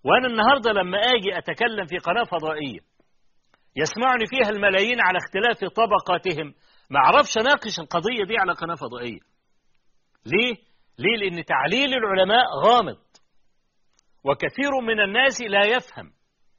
وأنا النهاردة لما أجي أتكلم في قناة فضائية يسمعني فيها الملايين على اختلاف طبقاتهم ما أعرفش أناقش القضية دي على قناة فضائية ليه؟ ليه؟ لأن تعليل العلماء غامض وكثير من الناس لا يفهم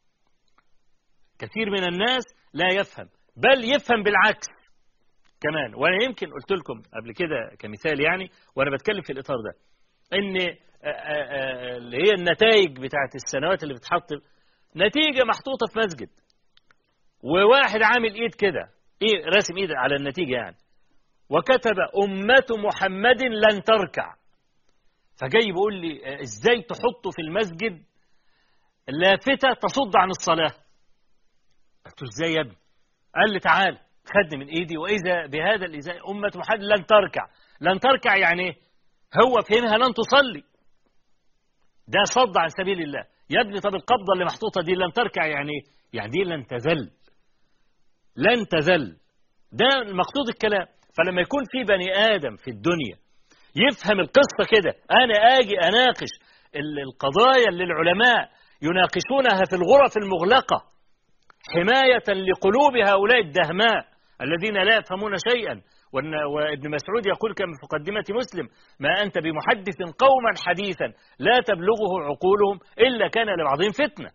كثير من الناس لا يفهم بل يفهم بالعكس كمان وانا يمكن قلت لكم قبل كده كمثال يعني وانا بتكلم في الاطار ده ان اللي هي النتائج بتاعت السنوات اللي بتحط نتيجه محطوطه في مسجد وواحد عامل ايد كده ايه راسم ايد على النتيجه يعني وكتب امه محمد لن تركع فجاي بيقول لي ازاي تحطه في المسجد لافته تصد عن الصلاه قلت له ازاي يا ابني قال لي تعال خدني من ايدي واذا بهذا الازاء امه محمد لن تركع لن تركع يعني ايه هو فهمها لن تصلي ده صد عن سبيل الله يا ابني طب القبضه اللي محطوطه دي لن تركع يعني ايه يعني دي لن تزل لن تزل ده المقصود الكلام فلما يكون في بني ادم في الدنيا يفهم القصه كده انا اجي اناقش القضايا اللي العلماء يناقشونها في الغرف المغلقه حمايه لقلوب هؤلاء الدهماء الذين لا يفهمون شيئا وابن مسعود يقول كما في مقدمة مسلم ما أنت بمحدث قوما حديثا لا تبلغه عقولهم إلا كان لبعضهم فتنة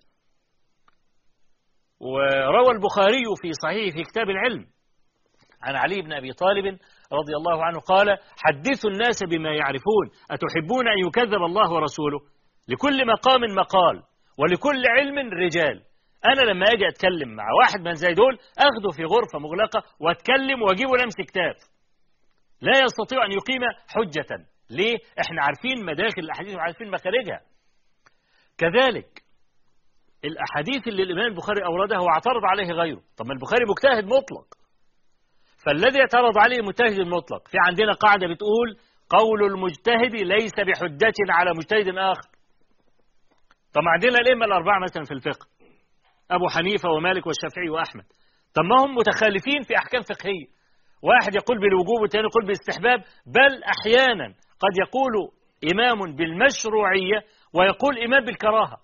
وروى البخاري في صحيح في كتاب العلم عن علي بن أبي طالب رضي الله عنه قال حدثوا الناس بما يعرفون أتحبون أن يكذب الله ورسوله لكل مقام مقال ولكل علم رجال أنا لما أجي أتكلم مع واحد من زي دول أخده في غرفة مغلقة وأتكلم وأجيبه لمس كتاب لا يستطيع أن يقيم حجة ليه؟ إحنا عارفين مداخل الأحاديث وعارفين مخارجها كذلك الأحاديث اللي الإمام البخاري أوردها واعترض عليه غيره طب ما البخاري مجتهد مطلق فالذي اعترض عليه مجتهد مطلق في عندنا قاعدة بتقول قول المجتهد ليس بحجة على مجتهد آخر طب عندنا الأئمة الأربعة مثلا في الفقه أبو حنيفة ومالك والشافعي وأحمد طب ما هم متخالفين في أحكام فقهية واحد يقول بالوجوب والثاني يقول بالاستحباب بل أحيانا قد يقول إمام بالمشروعية ويقول إمام بالكراهة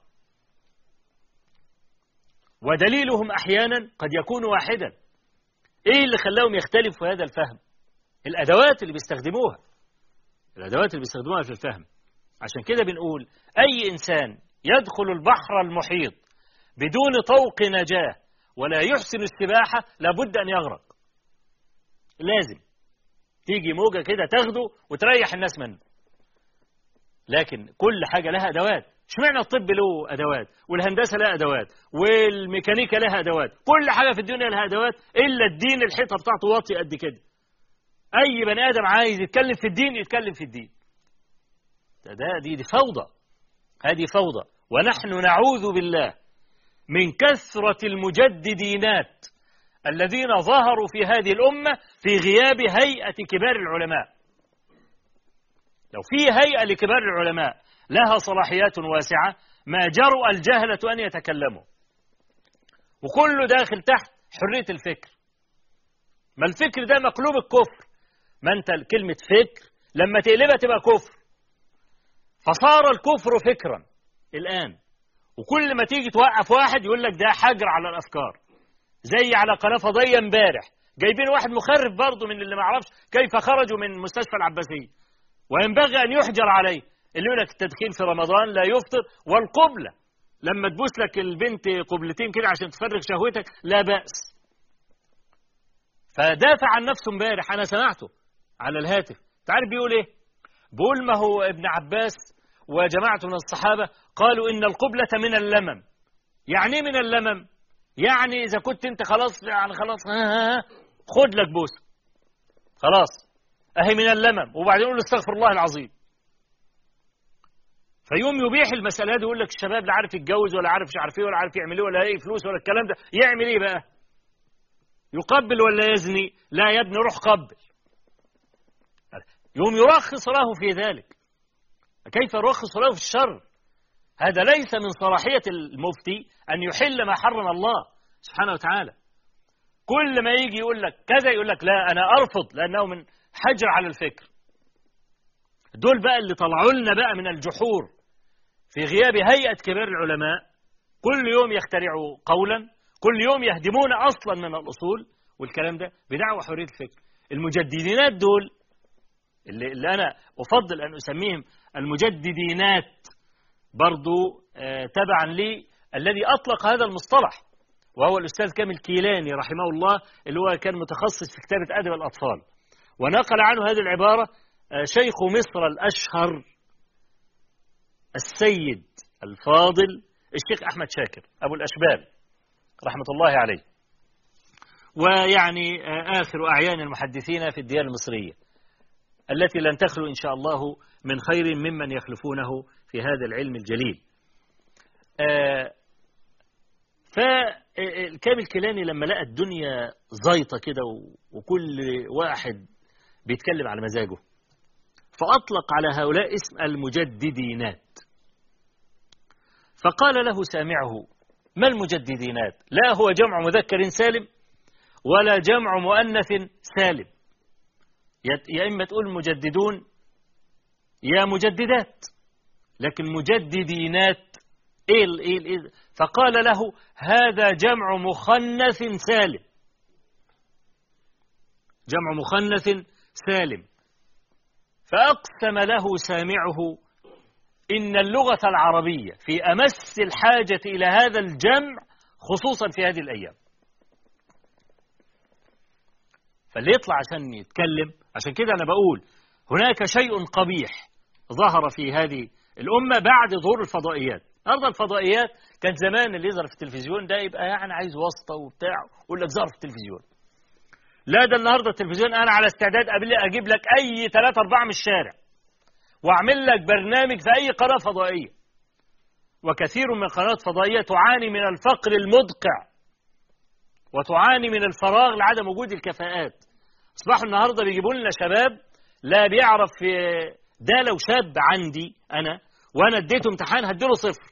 ودليلهم أحيانا قد يكون واحدا إيه اللي خلاهم يختلفوا هذا الفهم الأدوات اللي بيستخدموها الأدوات اللي بيستخدموها في الفهم عشان كده بنقول أي إنسان يدخل البحر المحيط بدون طوق نجاة ولا يحسن السباحة لابد أن يغرق لازم تيجي موجة كده تاخده وتريح الناس منه لكن كل حاجة لها أدوات اشمعنى الطب له أدوات والهندسة لها أدوات والميكانيكا لها أدوات كل حاجة في الدنيا لها أدوات إلا الدين الحيطة بتاعته واطي قد كده أي بني آدم عايز يتكلم في الدين يتكلم في الدين ده دي, دي فوضى هذه فوضى ونحن نعوذ بالله من كثرة المجددينات الذين ظهروا في هذه الأمة في غياب هيئة كبار العلماء لو في هيئة لكبار العلماء لها صلاحيات واسعة ما جرؤ الجهلة أن يتكلموا وكله داخل تحت حرية الفكر ما الفكر ده مقلوب الكفر ما أنت كلمة فكر لما تقلبها تبقى كفر فصار الكفر فكرا الآن وكل ما تيجي توقف واحد يقول لك ده حجر على الافكار زي على قناه فضائيه امبارح جايبين واحد مخرف برضه من اللي ما يعرفش كيف خرجوا من مستشفى العباسيه وينبغي ان يحجر عليه اللي يقول لك التدخين في رمضان لا يفطر والقبله لما تبوس لك البنت قبلتين كده عشان تفرغ شهوتك لا باس فدافع عن نفسه امبارح انا سمعته على الهاتف تعرف بيقول ايه بيقول ما هو ابن عباس وجماعة من الصحابة قالوا إن القبلة من اللمم يعني من اللمم يعني إذا كنت أنت خلاص يعني خلاص ها ها ها خد لك بوسة خلاص أهي من اللمم وبعدين يقول استغفر الله العظيم فيوم يبيح المسألة دي يقول لك الشباب لا عارف يتجوز ولا عارف مش عارف ايه ولا عارف يعمل ايه ولا ايه فلوس ولا الكلام ده يعمل ايه بقى؟ يقبل ولا يزني؟ لا يا ابني روح قبل يوم يرخص له في ذلك كيف يرخص له في الشر هذا ليس من صلاحية المفتي أن يحل ما حرم الله سبحانه وتعالى كل ما يجي يقول لك كذا يقول لك لا أنا أرفض لأنه من حجر على الفكر دول بقى اللي طلعوا لنا بقى من الجحور في غياب هيئة كبار العلماء كل يوم يخترعوا قولا كل يوم يهدمون أصلا من الأصول والكلام ده بدعوى حرية الفكر المجددينات دول اللي, اللي أنا أفضل أن أسميهم المجددينات برضو آه تبعا لي الذي أطلق هذا المصطلح وهو الأستاذ كامل كيلاني رحمه الله اللي هو كان متخصص في كتابة أدب الأطفال ونقل عنه هذه العبارة آه شيخ مصر الأشهر السيد الفاضل الشيخ أحمد شاكر أبو الأشبال رحمة الله عليه ويعني آخر أعيان المحدثين في الديار المصرية التي لن تخلو إن شاء الله من خير ممن يخلفونه في هذا العلم الجليل فالكامل كيلاني لما لقى الدنيا زيطة كده وكل واحد بيتكلم على مزاجه فأطلق على هؤلاء اسم المجددينات فقال له سامعه ما المجددينات لا هو جمع مذكر سالم ولا جمع مؤنث سالم يا إما تقول مجددون يا مجددات لكن مجددينات إيه ال إيه ال إيه فقال له هذا جمع مخنث سالم جمع مخنث سالم فأقسم له سامعه إن اللغة العربية في أمس الحاجة إلى هذا الجمع خصوصا في هذه الأيام فاللي يطلع عشان يتكلم عشان كده أنا بقول هناك شيء قبيح ظهر في هذه الأمة بعد ظهور الفضائيات النهارده الفضائيات كان زمان اللي يظهر في التلفزيون ده يبقى يعني عايز واسطة وبتاع يقول لك ظهر في التلفزيون لا ده النهارده التلفزيون أنا على استعداد أجيب لك أي ثلاثة أربعة من الشارع واعمل لك برنامج في أي قناة فضائية وكثير من القنوات الفضائية تعاني من الفقر المدقع وتعاني من الفراغ لعدم وجود الكفاءات أصبحوا النهاردة بيجيبوا لنا شباب لا بيعرف ده لو شاب عندي أنا وأنا اديته امتحان هديله صفر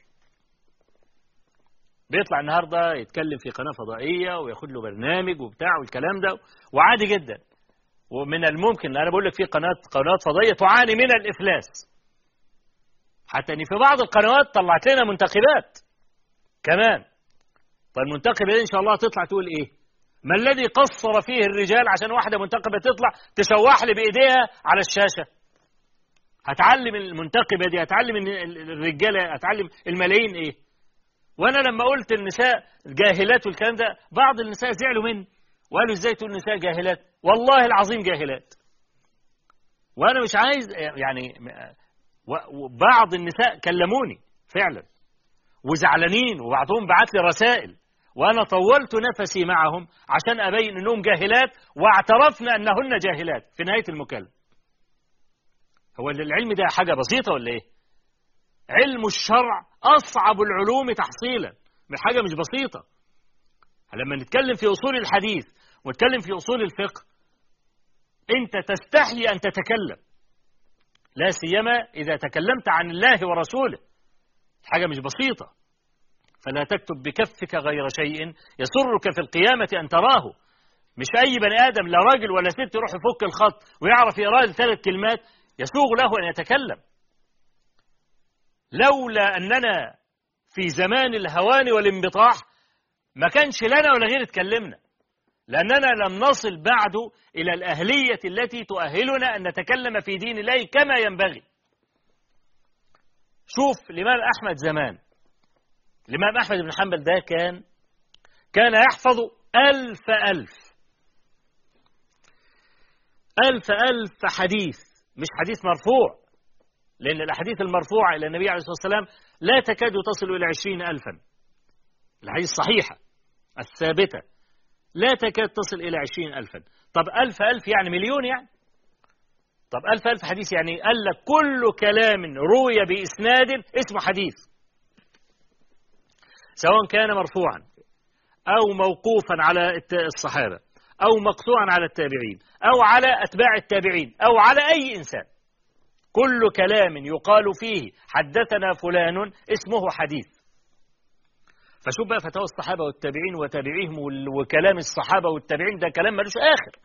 بيطلع النهاردة يتكلم في قناة فضائية وياخد له برنامج وبتاع والكلام ده وعادي جدا ومن الممكن انا بقول لك في قناه قنوات فضائيه تعاني من الافلاس حتى ان في بعض القنوات طلعت لنا منتخبات كمان فالمنتخبه دي ان شاء الله تطلع تقول ايه ما الذي قصر فيه الرجال عشان واحده منتخبه تطلع تشوح لي بايديها على الشاشه هتعلم المنتخبه دي هتعلم الرجاله هتعلم الملايين ايه وانا لما قلت النساء جاهلات والكلام ده بعض النساء زعلوا مني وقالوا ازاي تقول النساء جاهلات والله العظيم جاهلات وانا مش عايز يعني بعض النساء كلموني فعلا وزعلانين وبعضهم بعت لي رسائل وانا طولت نفسي معهم عشان ابين انهم جاهلات واعترفنا انهن جاهلات في نهايه المكالمه هو العلم ده حاجه بسيطه ولا ايه علم الشرع اصعب العلوم تحصيلا من حاجه مش بسيطه لما نتكلم في اصول الحديث ونتكلم في اصول الفقه انت تستحي ان تتكلم لا سيما اذا تكلمت عن الله ورسوله حاجه مش بسيطه فلا تكتب بكفك غير شيء يسرك في القيامه ان تراه مش اي بني ادم لا راجل ولا ست يروح يفك الخط ويعرف يقرا ثلاث كلمات يسوغ له ان يتكلم لولا اننا في زمان الهوان والانبطاح ما كانش لنا ولا غير اتكلمنا لأننا لم نصل بعد إلى الأهلية التي تؤهلنا أن نتكلم في دين الله كما ينبغي شوف الإمام أحمد زمان الإمام أحمد بن حنبل ده كان كان يحفظ ألف ألف ألف ألف حديث مش حديث مرفوع لأن الأحاديث المرفوعة إلى النبي عليه الصلاة والسلام لا تكاد تصل إلى عشرين ألفا الحديث صحيحة الثابتة لا تكاد تصل إلى عشرين ألفا طب ألف ألف يعني مليون يعني طب ألف ألف حديث يعني قال لك كل كلام روي بإسناد اسمه حديث سواء كان مرفوعا أو موقوفا على الصحابة أو مقطوعا على التابعين أو على أتباع التابعين أو على أي إنسان كل كلام يقال فيه حدثنا فلان اسمه حديث فشوف بقى فتاوى الصحابة والتابعين وتابعيهم وكلام الصحابة والتابعين ده كلام ملوش آخر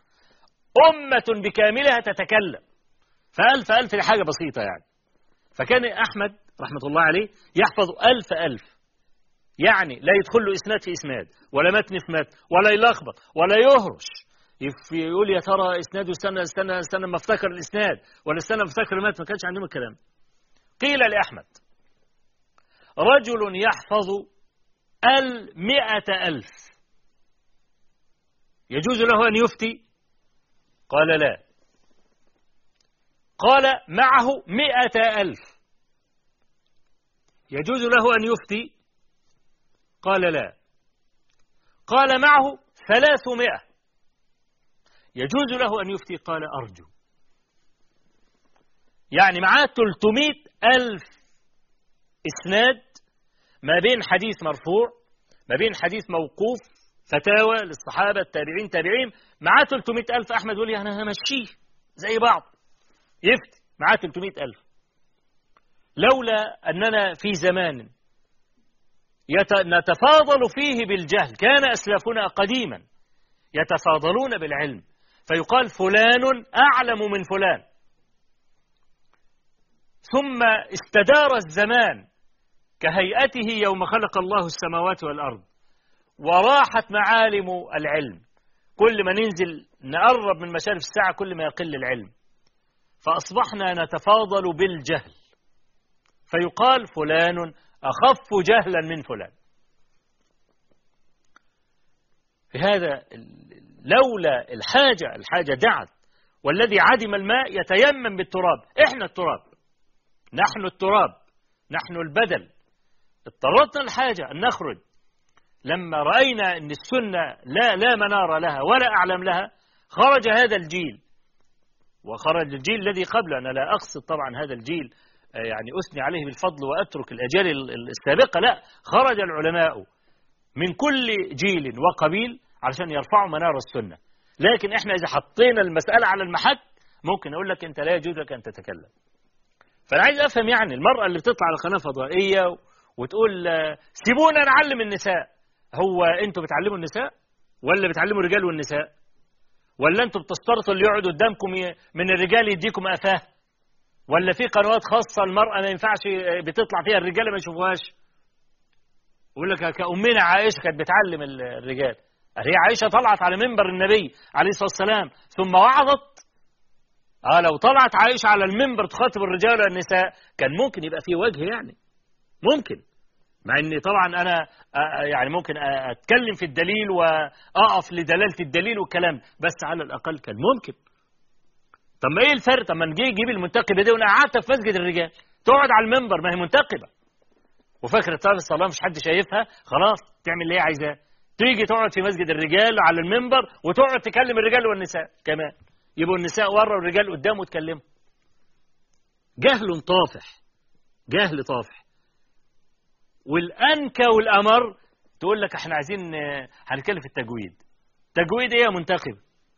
أمة بكاملها تتكلم فألف ألف دي حاجة بسيطة يعني فكان أحمد رحمة الله عليه يحفظ ألف ألف يعني لا يدخل له إسناد في إسناد ولا متن في متن ولا يلخبط ولا يهرش يقول يا ترى إسناده استنى استنى استنى ما افتكر الإسناد ولا استنى ما افتكر المتن ما كانش عندهم الكلام قيل لأحمد رجل يحفظ المئة ألف يجوز له أن يفتي قال لا قال معه مئة ألف يجوز له أن يفتي قال لا قال معه ثلاثمائة يجوز له أن يفتي قال أرجو يعني معاه 300 ألف إسناد ما بين حديث مرفوع ما بين حديث موقوف فتاوى للصحابة التابعين تابعين معاه 300 ألف أحمد يقول لي أنا همشيه زي بعض يفتي معاه 300 ألف لولا أننا في زمان نتفاضل فيه بالجهل كان أسلافنا قديما يتفاضلون بالعلم فيقال فلان أعلم من فلان ثم استدار الزمان كهيئته يوم خلق الله السماوات والأرض وراحت معالم العلم كل ما ننزل نقرب من مشارف الساعة كل ما يقل العلم فأصبحنا نتفاضل بالجهل فيقال فلان أخف جهلا من فلان في هذا لولا الحاجة الحاجة دعت والذي عدم الماء يتيمم بالتراب احنا التراب نحن التراب نحن البدل اضطرتنا الحاجة أن نخرج لما رأينا أن السنة لا, لا منار لها ولا أعلم لها خرج هذا الجيل وخرج الجيل الذي قبله أنا لا أقصد طبعا هذا الجيل يعني أثني عليه بالفضل وأترك الأجيال السابقة لا خرج العلماء من كل جيل وقبيل علشان يرفعوا منار السنة لكن احنا إذا حطينا المسألة على المحك ممكن أقول لك أنت لا يجوز لك أن تتكلم فأنا عايز أفهم يعني المرأة اللي بتطلع على قناة فضائية وتقول سيبونا نعلم النساء هو أنتوا بتعلموا النساء ولا بتعلموا الرجال والنساء ولا أنتوا بتسترطوا اللي يقعد قدامكم من الرجال يديكم أفاه ولا في قنوات خاصة المرأة ما ينفعش بتطلع فيها الرجال ما يشوفوهاش يقول لك كأمنا عائشة كانت بتعلم الرجال هي عائشة طلعت على منبر النبي عليه الصلاة والسلام ثم وعظت اه لو طلعت عائشة على المنبر تخاطب الرجال والنساء كان ممكن يبقى فيه وجه يعني ممكن مع ان طبعا انا يعني ممكن اتكلم في الدليل واقف لدلاله الدليل والكلام بس على الاقل كان ممكن طب ما ايه الفرق طب ما نجي نجيب المنتقبه دي وانا قعدت في مسجد الرجال تقعد على المنبر ما هي منتقبه وفاكره طب الصلاه مش حد شايفها خلاص تعمل اللي هي عايزاه تيجي تقعد في مسجد الرجال على المنبر وتقعد تكلم الرجال والنساء كمان يبقوا النساء ورا والرجال قدام وتكلموا جهل طافح جهل طافح والأنكى والأمر تقول لك احنا عايزين هنتكلم في التجويد تجويد ايه يا منتخب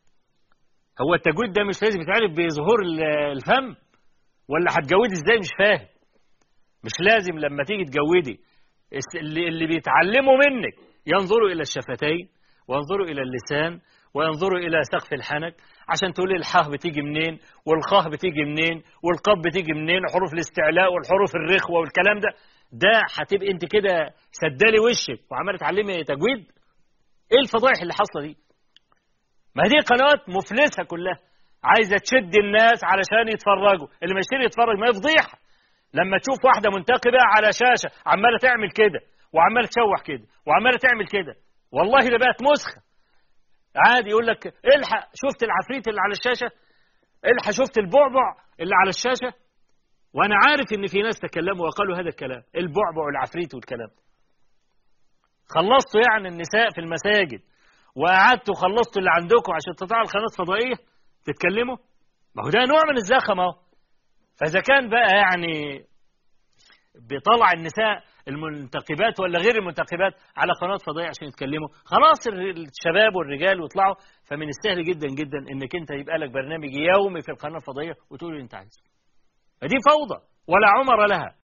هو التجويد ده مش لازم يتعرف بظهور الفم ولا هتجودي ازاي مش فاهم مش لازم لما تيجي تجودي اللي, اللي بيتعلموا منك ينظروا الى الشفتين وينظروا الى اللسان وينظروا الى سقف الحنك عشان تقول لي الحاء بتيجي منين والخاء بتيجي منين والقاف بتيجي منين وحروف الاستعلاء والحروف الرخوه والكلام ده ده هتبقى انت كده سدالي وشك وعماله تعلمي تجويد ايه الفضايح اللي حاصله دي ما دي قنوات مفلسه كلها عايزه تشد الناس علشان يتفرجوا اللي ما يشتري يتفرج ما يفضيحه لما تشوف واحده منتقبه على شاشه عماله تعمل كده وعماله تشوح كده وعماله تعمل كده والله ده بقت مسخه عادي يقول لك الحق شفت العفريت اللي على الشاشه الحق شفت البعبع اللي على الشاشه وانا عارف ان في ناس تكلموا وقالوا هذا الكلام البعبع والعفريت والكلام خلصتوا يعني النساء في المساجد وقعدتوا خلصتوا اللي عندكم عشان تطلعوا القناه الفضائيه تتكلموا ما هو ده نوع من الزخم اهو فاذا كان بقى يعني بيطلع النساء المنتقبات ولا غير المنتقبات على قناه فضائيه عشان يتكلموا خلاص الشباب والرجال ويطلعوا فمن السهل جدا جدا انك انت يبقى لك برنامج يومي في القناه الفضائيه وتقول اللي انت عايزه فدي فوضى ولا عمر لها